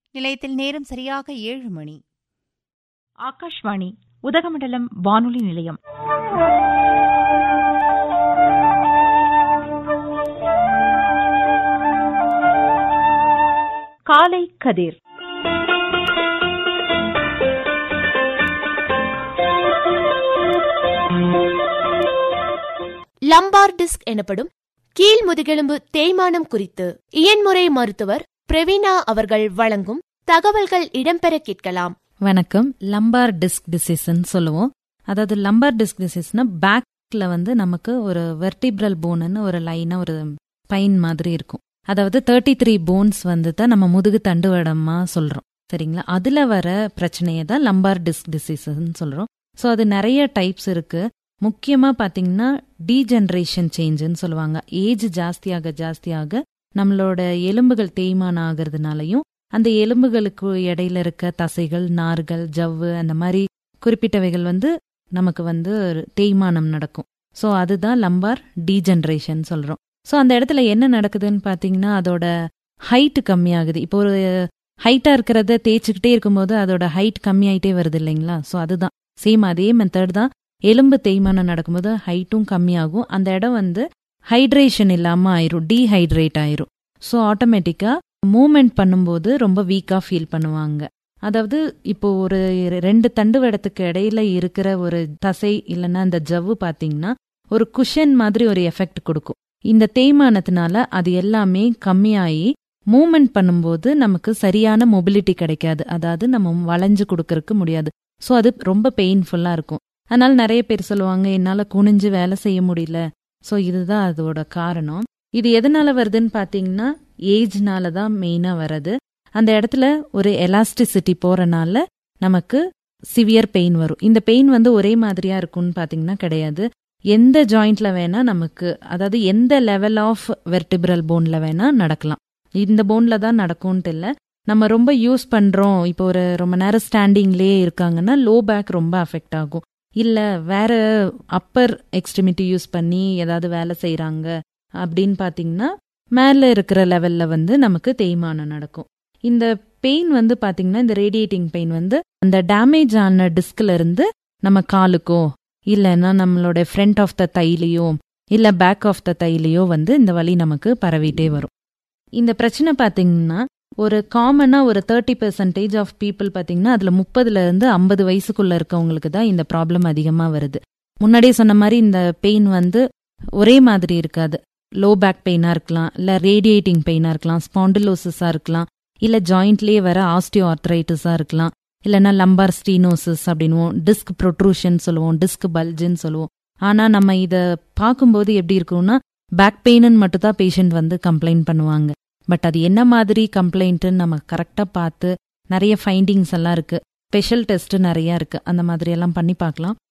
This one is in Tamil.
நிலையத்தில் நேரம் சரியாக ஏழு மணி ஆகாஷ்வாணி உதகமண்டலம் வானொலி நிலையம் காலை கதிர் லம்பார் டிஸ்க் எனப்படும் கீழ் முதுகெலும்பு தேய்மானம் குறித்து இயன்முறை மருத்துவர் பிரவீனா அவர்கள் வழங்கும் தகவல்கள் இடம்பெற கேட்கலாம் வணக்கம் லம்பார் டிஸ்க் டிசீஸ்ன்னு சொல்லுவோம் அதாவது லம்பார் டிஸ்க் டிசீஸ்னா பேக்ல வந்து நமக்கு ஒரு வெர்டிப்ரல் போனுன்னு ஒரு லைனா ஒரு பைன் மாதிரி இருக்கும் அதாவது தேர்ட்டி த்ரீ போன்ஸ் வந்து தான் நம்ம முதுகு தண்டுவடமா சொல்றோம் சரிங்களா அதுல வர பிரச்சனையை தான் லம்பார் டிஸ்க் டிசீஸ்ன்னு சொல்றோம் ஸோ அது நிறைய டைப்ஸ் இருக்கு முக்கியமா பாத்தீங்கன்னா டீஜெனரேஷன் சேஞ்சுன்னு சொல்லுவாங்க ஏஜ் ஜாஸ்தியாக ஜாஸ்தியாக நம்மளோட எலும்புகள் தேய்மானம் ஆகிறதுனாலையும் அந்த எலும்புகளுக்கு இடையில இருக்க தசைகள் நார்கள் ஜவ்வு அந்த மாதிரி குறிப்பிட்டவைகள் வந்து நமக்கு வந்து தேய்மானம் நடக்கும் ஸோ அதுதான் லம்பார் டீஜெனரேஷன் சொல்றோம் ஸோ அந்த இடத்துல என்ன நடக்குதுன்னு பார்த்தீங்கன்னா அதோட ஹைட் கம்மியாகுது இப்போ ஒரு ஹைட்டா இருக்கிறத தேய்ச்சிக்கிட்டே இருக்கும்போது அதோட ஹைட் கம்மியாயிட்டே வருது இல்லைங்களா ஸோ அதுதான் சேம் அதே மெத்தட் தான் எலும்பு தேய்மானம் நடக்கும்போது ஹைட்டும் கம்மியாகும் அந்த இடம் வந்து ஹைட்ரேஷன் இல்லாம ஆயிரும் டீஹைட்ரேட் ஆயிரும் ஸோ ஆட்டோமேட்டிக்கா மூமெண்ட் பண்ணும்போது ரொம்ப வீக்கா ஃபீல் பண்ணுவாங்க அதாவது இப்போ ஒரு ரெண்டு தண்டுவடத்துக்கு இடையில இருக்கிற ஒரு தசை இல்லைன்னா அந்த ஜவ்வு பாத்தீங்கன்னா ஒரு குஷன் மாதிரி ஒரு எஃபெக்ட் கொடுக்கும் இந்த தேய்மானத்தினால அது எல்லாமே கம்மியாகி மூமெண்ட் பண்ணும்போது நமக்கு சரியான மொபிலிட்டி கிடைக்காது அதாவது நம்ம வளைஞ்சு கொடுக்கறதுக்கு முடியாது ஸோ அது ரொம்ப பெயின்ஃபுல்லா இருக்கும் அதனால நிறைய பேர் சொல்லுவாங்க என்னால குனிஞ்சு வேலை செய்ய முடியல ஸோ இதுதான் அதோட காரணம் இது எதனால வருதுன்னு பாத்தீங்கன்னா ஏஜ்னால தான் மெயினா வர்றது அந்த இடத்துல ஒரு எலாஸ்டிசிட்டி போறனால நமக்கு சிவியர் பெயின் வரும் இந்த பெயின் வந்து ஒரே மாதிரியா இருக்கும்னு பாத்தீங்கன்னா கிடையாது எந்த ஜாயிண்ட்ல வேணா நமக்கு அதாவது எந்த லெவல் ஆஃப் வெர்டிபிரல் போன்ல வேணா நடக்கலாம் இந்த போன்ல தான் நடக்கும்ட்டு இல்லை நம்ம ரொம்ப யூஸ் பண்றோம் இப்போ ஒரு ரொம்ப நேரம் ஸ்டாண்டிங்லேயே இருக்காங்கன்னா லோ பேக் ரொம்ப அஃபெக்ட் ஆகும் இல்ல வேற அப்பர் எக்ஸ்ட்ரிமிட்டி யூஸ் பண்ணி ஏதாவது வேலை செய்யறாங்க அப்படின்னு பாத்தீங்கன்னா மேல இருக்கிற லெவல்ல வந்து நமக்கு தேய்மானம் நடக்கும் இந்த பெயின் வந்து பாத்தீங்கன்னா இந்த ரேடியேட்டிங் பெயின் வந்து அந்த டேமேஜ் ஆன டிஸ்க்ல இருந்து நம்ம காலுக்கோ இல்லைன்னா நம்மளோட ஃப்ரண்ட் ஆஃப் த தைலையோ இல்ல பேக் ஆஃப் த தைலையோ வந்து இந்த வலி நமக்கு பரவிட்டே வரும் இந்த பிரச்சனை பாத்தீங்கன்னா ஒரு காமனா ஒரு தேர்ட்டி பெர்சன்டேஜ் ஆஃப் பீப்புள் பாத்தீங்கன்னா அதுல முப்பதுல இருந்து ஐம்பது வயசுக்குள்ள இருக்கவங்களுக்கு தான் இந்த ப்ராப்ளம் அதிகமா வருது முன்னாடியே சொன்ன மாதிரி இந்த பெயின் வந்து ஒரே மாதிரி இருக்காது லோ பேக் பெயினா இருக்கலாம் இல்ல ரேடியேட்டிங் பெயினா இருக்கலாம் ஸ்பாண்டிலோசிஸா இருக்கலாம் இல்ல ஜாயிண்ட்லயே வர ஆஸ்டியோ ஆர்த்ரைட்டிஸா இருக்கலாம் இல்லைன்னா லம்பார் ஸ்டீனோசிஸ் அப்படின்வோம் டிஸ்க் ப்ரொட்ரூஷன் சொல்லுவோம் டிஸ்க் பல்ஜுன்னு சொல்லுவோம் ஆனா நம்ம இத பார்க்கும்போது எப்படி இருக்கும்னா பேக் பெயின்னு மட்டும் தான் பேஷண்ட் வந்து கம்ப்ளைண்ட் பண்ணுவாங்க பட் அது என்ன மாதிரி கம்ப்ளைண்ட்டுன்னு நம்ம கரெக்டா பார்த்து நிறைய ஃபைண்டிங்ஸ் எல்லாம் இருக்கு ஸ்பெஷல் டெஸ்ட் நிறைய இருக்கு அந்த மாதிரி எல்லாம் பண்ணி பார்க்கலாம்